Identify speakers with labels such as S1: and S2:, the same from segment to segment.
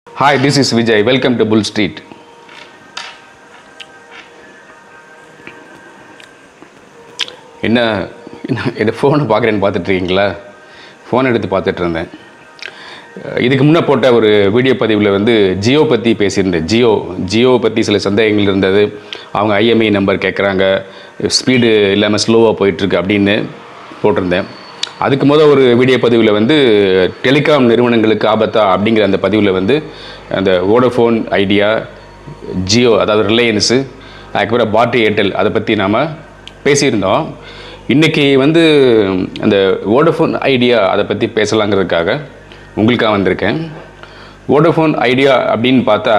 S1: Hi, this is Vijay. Welcome to Bull Street. என்ன என்ன இந்த ஃபோனை பார்க்குறேன்னு பார்த்துட்டு இருக்கீங்களா ஃபோன் எடுத்து பார்த்துட்டு இருந்தேன் அஹ் இதுக்கு முன்னே போட்ட ஒரு வீடியோ பதிவில் வந்து ஜியோ பற்றி பேசியிருந்தேன் ஜியோ ஜியோ பற்றி சில சந்தேகங்கள் இருந்தது அவங்க ஐஎம்ஐ நம்பர் கேட்குறாங்க ஸ்பீடு இல்லாமல் ஸ்லோவாக போயிட்டுருக்கு அப்படின்னு போட்டிருந்தேன் அதுக்கு முத ஒரு வீடியோ பதிவில் வந்து டெலிகாம் நிறுவனங்களுக்கு ஆபத்தா அப்படிங்கிற அந்த பதிவில் வந்து அந்த வோடஃபோன் ஐடியா ஜியோ அதாவது ரிலையன்ஸு அதுக்கப்புறம் பாட்டி ஏர்டெல் அதை பற்றி நாம் பேசியிருந்தோம் இன்றைக்கி வந்து அந்த வோடஃபோன் ஐடியா அதை பற்றி பேசலாங்கிறதுக்காக உங்களுக்காக வந்திருக்கேன் வோடஃபோன் ஐடியா அப்படின்னு பார்த்தா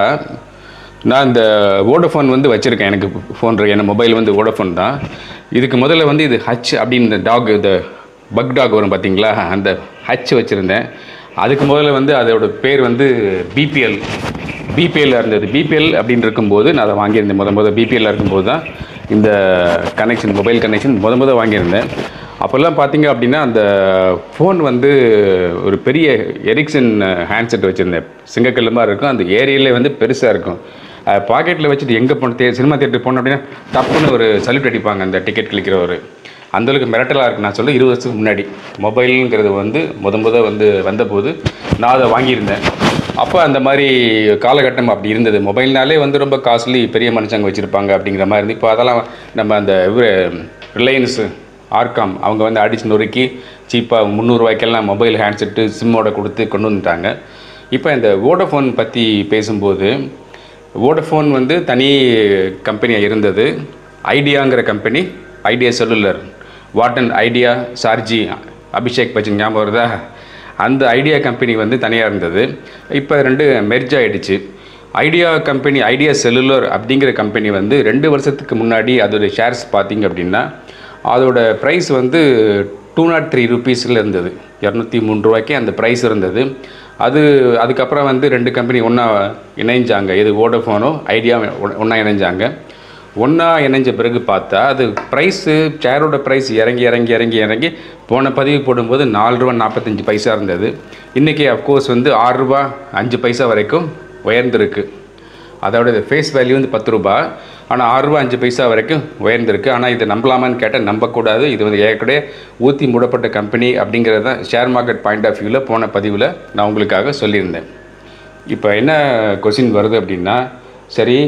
S1: நான் இந்த வோடஃபோன் வந்து வச்சுருக்கேன் எனக்கு ஃபோன் இருக்கு என் மொபைல் வந்து வோடஃபோன் தான் இதுக்கு முதல்ல வந்து இது ஹச் அப்படின்னு இந்த டாக் இந்த பக் டாக் வரும் பார்த்தீங்களா அந்த ஹச் வச்சுருந்தேன் அதுக்கு முதல்ல வந்து அதோட பேர் வந்து பிபிஎல் பிபிஎல் இருந்தது பிபிஎல் அப்படின்னு இருக்கும்போது நான் அதை வாங்கியிருந்தேன் முத முத பிபிஎல் இருக்கும்போது தான் இந்த கனெக்ஷன் மொபைல் கனெக்ஷன் முத முத வாங்கியிருந்தேன் அப்போல்லாம் பார்த்தீங்க அப்படின்னா அந்த ஃபோன் வந்து ஒரு பெரிய எரிக்சன் ஹேண்ட்செட் வச்சுருந்தேன் சிங்கக்கல்லு மாதிரி இருக்கும் அந்த ஏரியாலே வந்து பெருசாக இருக்கும் பாக்கெட்டில் வச்சுட்டு எங்கே போன தே சினிமா தேட்டருக்கு போனோம் அப்படின்னா டப்புன்னு ஒரு சல்யூட் அடிப்பாங்க அந்த டிக்கெட் கிளிக்கிறவர் அந்தளவுக்கு மிரட்டலாக இருக்கு நான் சொல்ல இருபது வருஷத்துக்கு முன்னாடி மொபைலுங்கிறது வந்து முத முத வந்து வந்தபோது நான் அதை வாங்கியிருந்தேன் அப்போ அந்த மாதிரி காலகட்டம் அப்படி இருந்தது மொபைல்னாலே வந்து ரொம்ப காஸ்ட்லி பெரிய மனுஷங்க வச்சுருப்பாங்க அப்படிங்கிற மாதிரி இருந்து இப்போ அதெல்லாம் நம்ம அந்த இவர் ரிலையன்ஸு ஆர்காம் அவங்க வந்து அடிச்சு நொறுக்கி சீப்பாக முந்நூறுரூவாய்க்கெல்லாம் மொபைல் ஹேண்ட்செட்டு சிம்மோட கொடுத்து கொண்டு வந்துட்டாங்க இப்போ இந்த வோடஃபோன் பற்றி பேசும்போது வோடஃபோன் வந்து தனி கம்பெனியாக இருந்தது ஐடியாங்கிற company Idea cellular what an Idea sir ji Abhishek Bachchan ஞாபகம் வருதா அந்த ஐடியா கம்பெனி வந்து தனியாக இருந்தது இப்போ ரெண்டு மெர்ஜ் ஆயிடுச்சு ஐடியா கம்பெனி ஐடியா செல்லுலர் அப்படிங்கிற கம்பெனி வந்து ரெண்டு வருஷத்துக்கு முன்னாடி அதோட ஷேர்ஸ் பார்த்தீங்க அப்படின்னா அதோட ப்ரைஸ் வந்து டூ நாட் த்ரீ ருபீஸில் இருந்தது இரநூத்தி மூணு ரூபாய்க்கு அந்த ப்ரைஸ் இருந்தது அது அதுக்கப்புறம் வந்து ரெண்டு கம்பெனி ஒன்றா இணைஞ்சாங்க இது வோடஃபோனோ ஐடியா ஒன்றா இணைஞ்சாங்க ஒன்றா இணைஞ்ச பிறகு பார்த்தா அது ப்ரைஸு ஷேரோட ப்ரைஸ் இறங்கி இறங்கி இறங்கி இறங்கி போன பதிவு போடும்போது நாலு ரூபா நாற்பத்தஞ்சு பைசா இருந்தது இன்றைக்கி அஃப்கோர்ஸ் வந்து ஆறு ரூபா அஞ்சு பைசா வரைக்கும் உயர்ந்திருக்கு அதோட ஃபேஸ் வேல்யூ வந்து பத்து ரூபா ஆனால் ஆறு ரூபா அஞ்சு பைசா வரைக்கும் உயர்ந்திருக்கு ஆனால் இதை நம்பலாமான்னு கேட்டால் நம்பக்கூடாது இது வந்து ஏற்கனவே ஊற்றி மூடப்பட்ட கம்பெனி அப்படிங்கிறது தான் ஷேர் மார்க்கெட் பாயிண்ட் ஆஃப் வியூவில் போன பதிவில் நான் உங்களுக்காக சொல்லியிருந்தேன் இப்போ என்ன கொஸ்டின் வருது அப்படின்னா சரி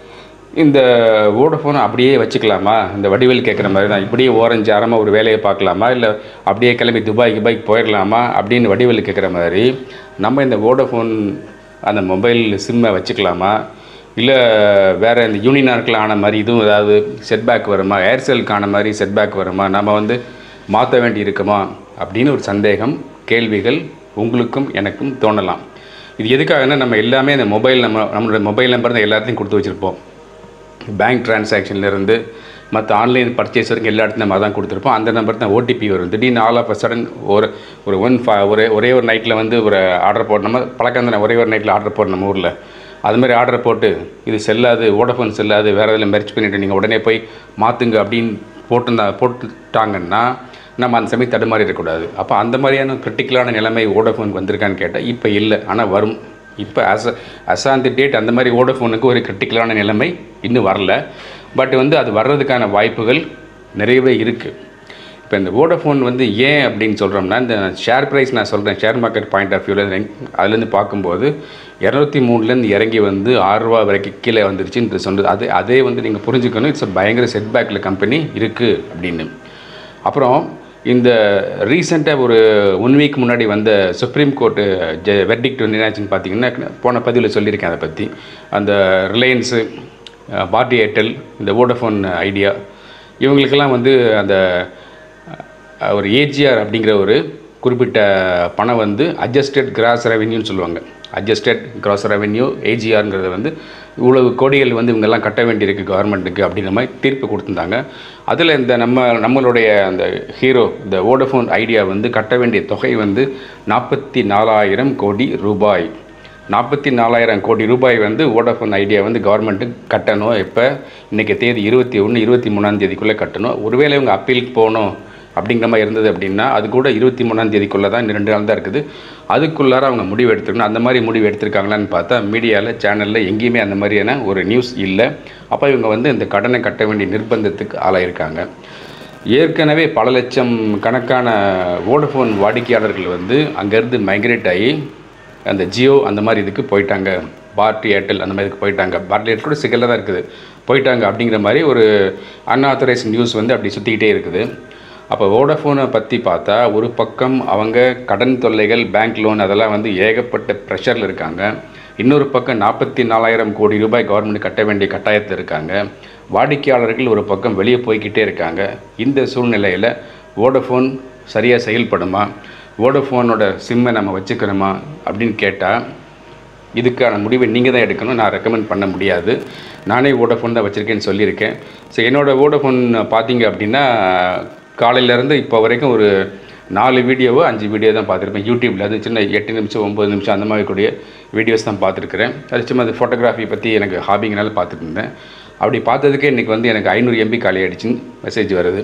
S1: இந்த வோடஃபோனை அப்படியே வச்சுக்கலாமா இந்த வடிவேல் கேட்குற மாதிரி தான் இப்படியே ஓரஞ்சு அறமாக ஒரு வேலையை பார்க்கலாமா இல்லை அப்படியே கிளம்பி துபாய் துபாய்க்கு போயிடலாமா அப்படின்னு வடிவேல் கேட்குற மாதிரி நம்ம இந்த வோடஃபோன் அந்த மொபைல் சிம்மை வச்சுக்கலாமா இல்லை வேறு இந்த யூனினார்க்கில் ஆன மாதிரி இதுவும் ஏதாவது செட்பேக் வருமா ஏர்செல்க்கு ஆன மாதிரி செட்பேக் வருமா நம்ம வந்து மாற்ற வேண்டி இருக்குமா அப்படின்னு ஒரு சந்தேகம் கேள்விகள் உங்களுக்கும் எனக்கும் தோணலாம் இது எதுக்காகனா நம்ம எல்லாமே அந்த மொபைல் நம்ம நம்மளோட மொபைல் நம்பர் தான் எல்லாத்தையும் கொடுத்து வச்சுருப்போம் பேங்க் டிரான்சாக்ஷன்லேருந்து மற்ற ஆன்லைன் பர்ச்சேஸ் வரைக்கும் எல்லா இடத்துலையும் நம்ம தான் கொடுத்துருப்போம் அந்த நம்பர் தான் ஓடிபி வரும் திடீர்னு ஆல் ஆஃப் அ சடன் ஒரு ஒரு ஒன் ஃபா ஒரே ஒரே ஒரு நைட்டில் வந்து ஒரு ஆர்டர் போட்டு நம்ம பழக்கம் தானே ஒரே ஒரு நைட்டில் ஆர்டர் போடணும் நம்ம ஊரில் அது மாதிரி ஆர்டர் போட்டு இது செல்லாது வோடஃபோன் செல்லாது வேறு இதில் மெர்ச் பண்ணிவிட்டு நீங்கள் உடனே போய் மாற்றுங்க அப்படின்னு போட்டுருந்தா போட்டுட்டாங்கன்னா நம்ம அந்த சமயம் தடுமாறி இருக்கக்கூடாது அப்போ அந்த மாதிரியான கிரிட்டிக்கலான நிலைமை வோடஃபோனுக்கு வந்திருக்கான்னு கேட்டால் இப்போ இல்லை ஆனால் வரும் இப்போ as as on the date அந்த மாதிரி வோடஃபோனுக்கு ஒரு கிரிட்டிக்கலான நிலைமை இன்னும் வரல பட் வந்து அது வர்றதுக்கான வாய்ப்புகள் நிறையவே இருக்குது இப்போ இந்த வோடஃபோன் வந்து ஏன் அப்படின்னு சொல்கிறோம்னா இந்த ஷேர் ப்ரைஸ் நான் சொல்கிறேன் ஷேர் மார்க்கெட் பாயிண்ட் ஆஃப் வியூவில் அதுலேருந்து பார்க்கும்போது இரநூத்தி மூணுலேருந்து இறங்கி வந்து ஆறுரூவா வரைக்கும் கீழே வந்துருச்சுன்னு சொன்னது அது அதே வந்து நீங்கள் புரிஞ்சுக்கணும் இட்ஸ் பயங்கர செட்பேக்கில் கம்பெனி இருக்குது அப்படின்னு அப்புறம் இந்த ரீசெண்டாக ஒரு ஒன் வீக் முன்னாடி வந்த சுப்ரீம் கோர்ட்டு ஜ வெர்டிக்ட் வந்து என்னாச்சுன்னு பார்த்தீங்கன்னா போன பதிவில் சொல்லியிருக்கேன் அதை பற்றி அந்த ரிலையன்ஸு பாட்டி ஏர்டெல் இந்த வோடஃபோன் ஐடியா இவங்களுக்கெல்லாம் வந்து அந்த அஹ், ஒரு ஏஜிஆர் அப்படிங்கிற ஒரு குறிப்பிட்ட பணம் வந்து அட்ஜஸ்டட் கிராஸ் ரெவென்யூன்னு சொல்லுவாங்க அட்ஜஸ்டட் கிராஸ் ரெவென்யூ ஏஜிஆருங்கிறது வந்து இவ்வளவு கோடிகள் வந்து இவங்கெல்லாம் கட்ட வேண்டியிருக்கு கவர்மெண்ட்டுக்கு அப்படிங்கிற மாதிரி தீர்ப்பு கொடுத்துருந்தாங்க அதில் இந்த நம்ம நம்மளுடைய அந்த ஹீரோ இந்த வோடஃபோன் ஐடியா வந்து கட்ட வேண்டிய தொகை வந்து நாற்பத்தி நாலாயிரம் கோடி ரூபாய் நாற்பத்தி நாலாயிரம் கோடி ரூபாய் வந்து வோடஃபோன் ஐடியா வந்து கவர்மெண்ட்டுக்கு கட்டணும் இப்போ இன்றைக்கி தேதி இருபத்தி ஒன்று இருபத்தி மூணாம் தேதிக்குள்ளே கட்டணும் ஒருவேளை இவங்க அப்பீலுக்கு போகணும் அப்படிங்கிற மாதிரி இருந்தது அப்படின்னா அது கூட இருபத்தி மூணாம் தேதிக்குள்ளே தான் இன்னும் ரெண்டு நாள் தான் இருக்குது அதுக்குள்ளார அவங்க முடிவு எடுத்துக்கணும் அந்த மாதிரி முடிவு எடுத்திருக்காங்களான்னு பார்த்தா மீடியாவில் சேனலில் எங்கேயுமே அந்த மாதிரியான ஒரு நியூஸ் இல்லை அப்போ இவங்க வந்து இந்த கடனை கட்ட வேண்டிய நிர்பந்தத்துக்கு ஆளாயிருக்காங்க ஏற்கனவே பல லட்சம் கணக்கான வோடஃபோன் வாடிக்கையாளர்கள் வந்து அங்கேருந்து மைக்ரேட் ஆகி அந்த ஜியோ அந்த மாதிரி இதுக்கு போயிட்டாங்க பார்ட்டி ஏர்டெல் அந்த மாதிரி இதுக்கு போயிட்டாங்க பார்ட்டி ஏர்டெல் கூட சிக்கலில் தான் இருக்குது போயிட்டாங்க அப்படிங்கிற மாதிரி ஒரு அன்ஆத்தரைஸ் நியூஸ் வந்து அப்படி சுற்றிக்கிட்டே இருக்குது அப்போ வோடஃபோனை பற்றி பார்த்தா ஒரு பக்கம் அவங்க கடன் தொல்லைகள் பேங்க் லோன் அதெல்லாம் வந்து ஏகப்பட்ட ப்ரெஷரில் இருக்காங்க இன்னொரு பக்கம் நாற்பத்தி நாலாயிரம் கோடி ரூபாய் கவர்மெண்ட் கட்ட வேண்டிய கட்டாயத்தில் இருக்காங்க வாடிக்கையாளர்கள் ஒரு பக்கம் வெளியே போய்க்கிட்டே இருக்காங்க இந்த சூழ்நிலையில் வோடஃபோன் சரியாக செயல்படுமா வோடஃபோனோட சிம்மை நம்ம வச்சுக்கணுமா அப்படின்னு கேட்டால் இதுக்கான முடிவை நீங்கள் தான் எடுக்கணும் நான் ரெக்கமெண்ட் பண்ண முடியாது நானே வோடஃபோன் தான் வச்சுருக்கேன்னு சொல்லியிருக்கேன் ஸோ என்னோடய வோடஃபோன் பார்த்தீங்க அப்படின்னா காலையிலேருந்து இப்போ வரைக்கும் ஒரு நாலு வீடியோவோ அஞ்சு வீடியோ தான் பார்த்துருப்பேன் யூடியூப்பில் அது சின்ன எட்டு நிமிஷம் ஒம்பது நிமிஷம் அந்த மாதிரி கூடிய வீடியோஸ் தான் பார்த்துருக்குறேன் அது சும்மா அது ஃபோட்டோகிராஃபி பற்றி எனக்கு ஹாபிங்கனால பார்த்துட்டு இருந்தேன் அப்படி பார்த்ததுக்கே இன்றைக்கி வந்து எனக்கு ஐநூறு எம்பி காலி ஆகிடுச்சின்னு மெசேஜ் வருது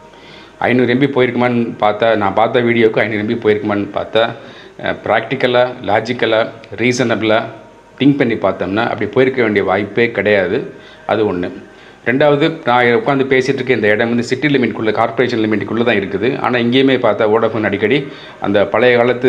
S1: ஐநூறு எம்பி போயிருக்குமான்னு பார்த்தா நான் பார்த்த வீடியோவுக்கு ஐநூறு எம்பி போயிருக்குமான்னு பார்த்தா ப்ராக்டிக்கலாக லாஜிக்கலாக ரீசனபிளாக திங்க் பண்ணி பார்த்தோம்னா அப்படி போயிருக்க வேண்டிய வாய்ப்பே கிடையாது அது ஒன்று ரெண்டாவது நான் உட்காந்து பேசிகிட்டு இருக்க இந்த இடம் வந்து சிட்டி லிமிட்குள்ளே கார்ப்பரேஷன் லிமிட்டுக்குள்ளே தான் இருக்குது ஆனால் இங்கேயுமே பார்த்தா வோடஃபோன் அடிக்கடி அந்த பழைய காலத்து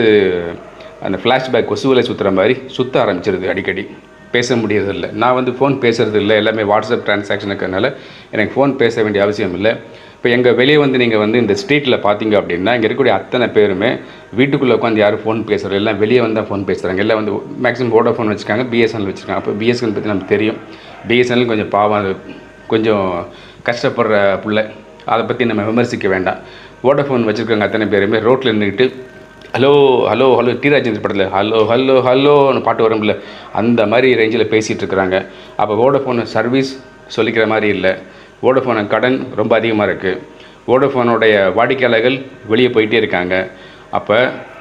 S1: அந்த ஃப்ளாஷ்பேக் கொசுவலை சுற்றுற மாதிரி சுற்ற ஆரம்பிச்சிருது அடிக்கடி பேச முடியறதில்ல நான் வந்து ஃபோன் பேசுறது இல்லை எல்லாமே வாட்ஸ்அப் டிரான்சாக்ஷன் இருக்கிறதுனால எனக்கு ஃபோன் பேச வேண்டிய அவசியம் இல்லை இப்போ எங்கள் வெளியே வந்து நீங்கள் வந்து இந்த ஸ்ட்ரீட்டில் பார்த்தீங்க அப்படின்னா இங்கே இருக்கக்கூடிய அத்தனை பேருமே வீட்டுக்குள்ளே உட்காந்து யாரும் ஃபோன் பேசுகிறது எல்லாம் வெளியே வந்து தான் ஃபோன் பேசுகிறாங்க எல்லாம் வந்து மேக்ஸிமம் வோடோஃபோன் வச்சுருக்காங்க பிஎஸ்என்எல் வச்சுருக்காங்க அப்போ பிஎஸ்என்எல் பற்றி நமக்கு தெரியும் பிஎஸ்என்எல் கொஞ்சம் பாவம் அது கொஞ்சம் கஷ்டப்படுற பிள்ளை அதை பற்றி நம்ம விமர்சிக்க வேண்டாம் வோடோஃபோன் வச்சுருக்காங்க அத்தனை பேருமே ரோட்டில் நின்றுக்கிட்டு hello hello hello T Rajendar படத்தில் ஹலோ ஹலோ ஹலோன்னு பாட்டு வரும்ல அந்த மாதிரி ரேஞ்சில் பேசிகிட்டு இருக்கிறாங்க அப்போ வோடோஃபோன் சர்வீஸ் சொல்லிக்கிற மாதிரி இல்லை வோடோஃபோன கடன் ரொம்ப அதிகமாக இருக்குது வோடோஃபோனுடைய வாடிக்கையாளர்கள் வெளியே போயிட்டே இருக்காங்க அப்போ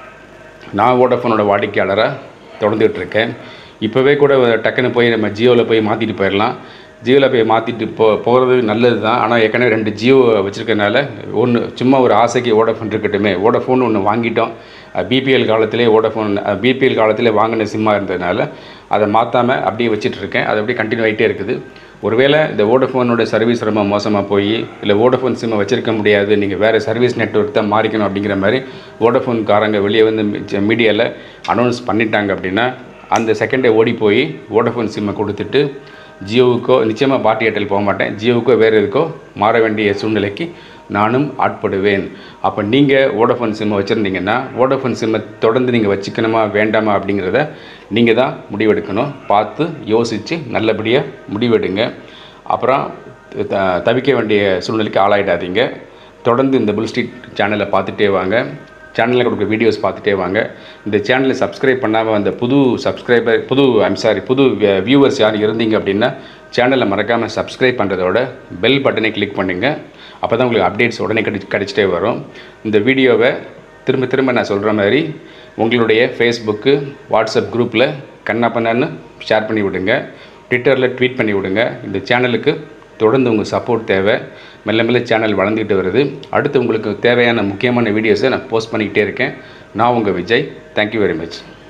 S1: நான் வோடோஃபோனோட வாடிக்கையாளராக தொடர்ந்துகிட்டு இருக்கேன் இப்போவே கூட டக்குன்னு போய் நம்ம ஜியோவில் போய் மாற்றிட்டு போயிடலாம் ஜியோவில் போய் மாற்றிட்டு போ போகிறது நல்லது தான் ஆனால் ஏற்கனவே ரெண்டு ஜியோ வச்சுருக்கனால ஒன்று சும்மா ஒரு ஆசைக்கு வோடஃபோன் இருக்கட்டுமே வோடஃபோன் ஒன்று வாங்கிட்டோம் பிபிஎல் காலத்திலே வோடஃபோன் பிபிஎல் காலத்திலே வாங்கின சிம்மாக இருந்ததுனால அதை மாற்றாமல் அப்படியே வச்சுட்டு இருக்கேன் அது அப்படியே கண்டினியூ ஆகிட்டே இருக்குது ஒருவேளை இந்த வோடஃபோனோட சர்வீஸ் ரொம்ப மோசமாக போய் இல்லை வோடஃபோன் சிம்மை வச்சிருக்க முடியாது நீங்கள் வேறு சர்வீஸ் நெட்ஒர்க் தான் மாறிக்கணும் அப்படிங்கிற மாதிரி வோடஃபோன்காரங்க வெளியே வந்து மீடியாவில் அனௌன்ஸ் பண்ணிட்டாங்க அப்படின்னா அந்த செகண்டே ஓடி போய் வோடஃபோன் சிம்மை கொடுத்துட்டு ஜியோவுக்கோ நிச்சயமாக பார்ட்டி ஏர்டெல் போக மாட்டேன் ஜியோவுக்கோ வேறு எதுக்கோ மாற வேண்டிய சூழ்நிலைக்கு நானும் ஆட்படுவேன் அப்போ நீங்கள் வோடஃபோன் சிம்மை வச்சுருந்தீங்கன்னா வோடஃபோன் சிம்மை தொடர்ந்து நீங்கள் வச்சுக்கணுமா வேண்டாமா அப்படிங்கிறத நீங்கள் தான் முடிவெடுக்கணும் பார்த்து யோசித்து நல்லபடியாக முடிவெடுங்க அப்புறம் த தவிக்க வேண்டிய சூழ்நிலைக்கு ஆளாயிடாதீங்க தொடர்ந்து இந்த புல் ஸ்ட்ரீட் சேனலை பார்த்துட்டே வாங்க சேனலில் கொடுக்குற வீடியோஸ் பார்த்துட்டே வாங்க இந்த சேனலை சப்ஸ்கிரைப் பண்ணாமல் அந்த புது சப்ஸ்கிரைபர் புது ஐம் சாரி புது வியூவர்ஸ் யார் இருந்தீங்க அப்படின்னா சேனலை மறக்காமல் சப்ஸ்கிரைப் பண்ணுறதோட பெல் பட்டனை கிளிக் பண்ணுங்கள் அப்போ தான் உங்களுக்கு அப்டேட்ஸ் உடனே கிடை கிடச்சிட்டே வரும் இந்த வீடியோவை திரும்ப திரும்ப நான் சொல்கிற மாதிரி உங்களுடைய ஃபேஸ்புக்கு வாட்ஸ்அப் குரூப்பில் கண்ணா பண்ணான்னு ஷேர் பண்ணி விடுங்க ட்விட்டரில் ட்வீட் பண்ணி விடுங்க இந்த சேனலுக்கு தொடர்ந்து உங்கள் சப்போர்ட் தேவை மெல்ல மெல்ல சேனல் வளர்ந்துக்கிட்டு வருது அடுத்து உங்களுக்கு தேவையான முக்கியமான வீடியோஸை நான் போஸ்ட் பண்ணிக்கிட்டே இருக்கேன் நான் உங்கள் விஜய் தேங்க்யூ வெரி மச்